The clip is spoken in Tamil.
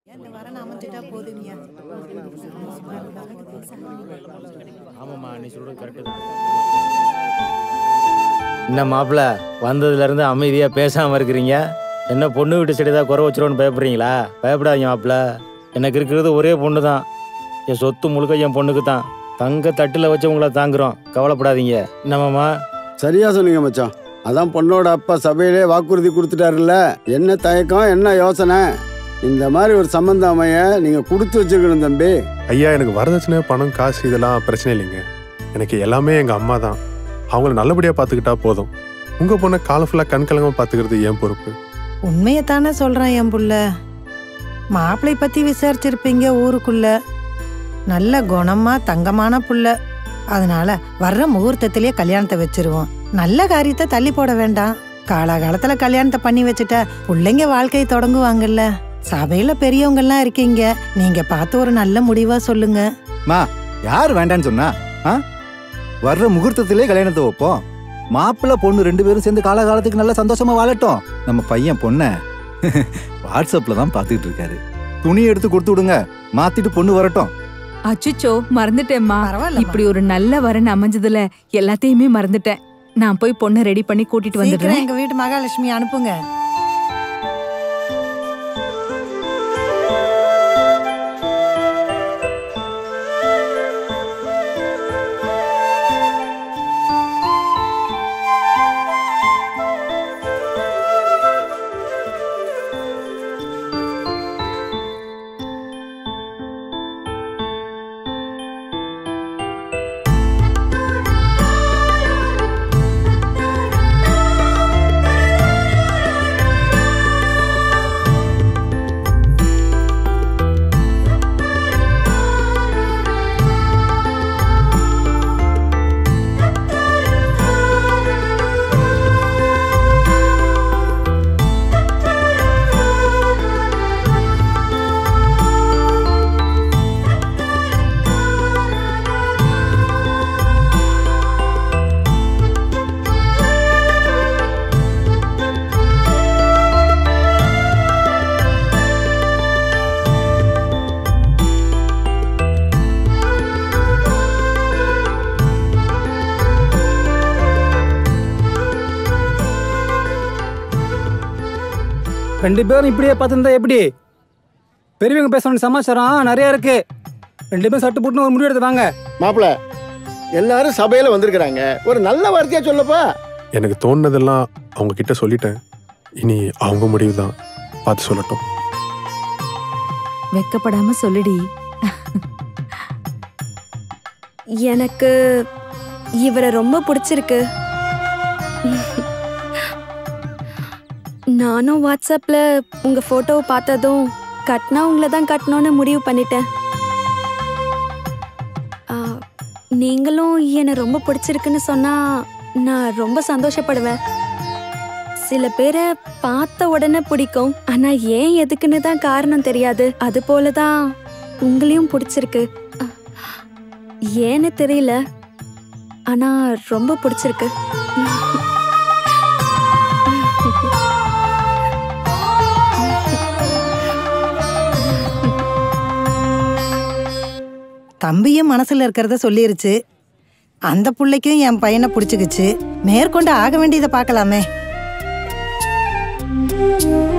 ஆமாம்மா நீ சொல்கிறது கரெக்டு தான் என்ன மாப்பிள்ள வந்ததுலேருந்து அமைதியாக பேசாமல் இருக்கிறீங்க என்ன பொண்ணு வீட்டு சைடு ஏதாவது குறை வச்சிருவோன்னு பயப்படுறீங்களா பயப்படாதீங்க மாப்பிள்ள எனக்கு இருக்கிறது ஒரே பொண்ணு தான் என் சொத்து முழுக்க என் பொண்ணுக்கு தான் தங்க தட்டில் வச்சு உங்களை தாங்குறோம் கவலைப்படாதீங்க என்னமாம்மா சரியா சொன்னீங்க மச்சான் அதான் பொண்ணோட அப்பா சபையிலே வாக்குறுதி கொடுத்துட்டாருல்ல என்ன தயக்கம் என்ன யோசனை இந்த மாதிரி ஒரு சம்பந்தம் அமைய நீங்க கொடுத்து வச்சிருக்கணும் தம்பி ஐயா எனக்கு வரதட்சணை பணம் காசு இதெல்லாம் பிரச்சனை இல்லைங்க எனக்கு எல்லாமே எங்கள் அம்மா தான் அவங்கள நல்லபடியாக பார்த்துக்கிட்டா போதும் உங்கள் பொண்ணை காலம் ஃபுல்லாக கண் கலங்காம பார்த்துக்கிறது என் பொறுப்பு உண்மையத்தானே சொல்றேன் என் புள்ள மாப்பிளை பத்தி விசாரிச்சிருப்பீங்க ஊருக்குள்ள நல்ல குணமா தங்கமான புள்ள அதனால வர்ற முகூர்த்தத்திலேயே கல்யாணத்தை வச்சிருவோம் நல்ல காரியத்தை தள்ளி போட வேண்டாம் காலாகாலத்துல கல்யாணத்தை பண்ணி வச்சுட்டா பிள்ளைங்க வாழ்க்கையை தொடங்குவாங்கல்ல சபையில பெரியவங்க எல்லாம் இருக்கீங்க நீங்க பார்த்து ஒரு நல்ல முடிவா சொல்லுங்க யார் வேண்டான்னு சொன்னா ஆ வர்ற முகூர்த்தத்திலே கல்யாணத்தை வைப்போம் மாப்பிள்ளை பொண்ணு ரெண்டு பேரும் சேர்ந்து காலகாலத்துக்கு நல்லா சந்தோஷமா வாழட்டும் நம்ம பையன் பொண்ணை வாட்ஸ்அப்ல தான் பார்த்துக்கிட்டு இருக்காரு துணி எடுத்து கொடுத்து விடுங்க மாத்திட்டு பொண்ணு வரட்டும் அச்சுச்சோ மறந்துட்டேம்மா பரவாயில்ல இப்படி ஒரு நல்ல வரன் அமைஞ்சதுல எல்லாத்தையுமே மறந்துட்டேன் நான் போய் பொண்ணை ரெடி பண்ணி கூட்டிட்டு சீக்கிரம் வந்துடுறேன் எங்க வீட்டு மகாலட்சுமி அனுப்புங்க ரெண்டு பேரும் இப்படியே பார்த்துருந்தா எப்படி பெரியவங்க பேச வேண்டிய சமாச்சாரம் நிறைய இருக்கு ரெண்டு பேரும் சட்டு போட்டுன்னு ஒரு முடிவு எடுத்து வாங்க மாப்பிள எல்லாரும் சபையில வந்திருக்கிறாங்க ஒரு நல்ல வார்த்தையா சொல்லப்பா எனக்கு தோணுனதெல்லாம் அவங்க கிட்ட சொல்லிட்டேன் இனி அவங்க முடிவு தான் பார்த்து சொல்லட்டும் வெக்கப்படாம சொல்லுடி எனக்கு இவரை ரொம்ப பிடிச்சிருக்கு நானும் வாட்ஸ்அப்ல உங்க போட்டோவை பார்த்ததும் கட்டினா உங்களை தான் கட்டணும்னு முடிவு பண்ணிட்டேன் ஆ, நீங்களும் என்னை ரொம்ப பிடிச்சிருக்குன்னு சொன்னா நான் ரொம்ப சந்தோஷப்படுவேன் சில பேரை பார்த்த உடனே பிடிக்கும் ஆனா ஏன் எதுக்குன்னு தான் காரணம் தெரியாது அது போல தான் உங்களையும் பிடிச்சிருக்கு அ, ஏன்னு தெரியல ஆனா ரொம்ப பிடிச்சிருக்கு தம்பியும் மனசுல இருக்கிறத சொல்லிருச்சு அந்த புள்ளைக்கும் என் பையனை பிடிச்சிக்கிச்சு மேற்கொண்டு ஆக வேண்டியதை பார்க்கலாமே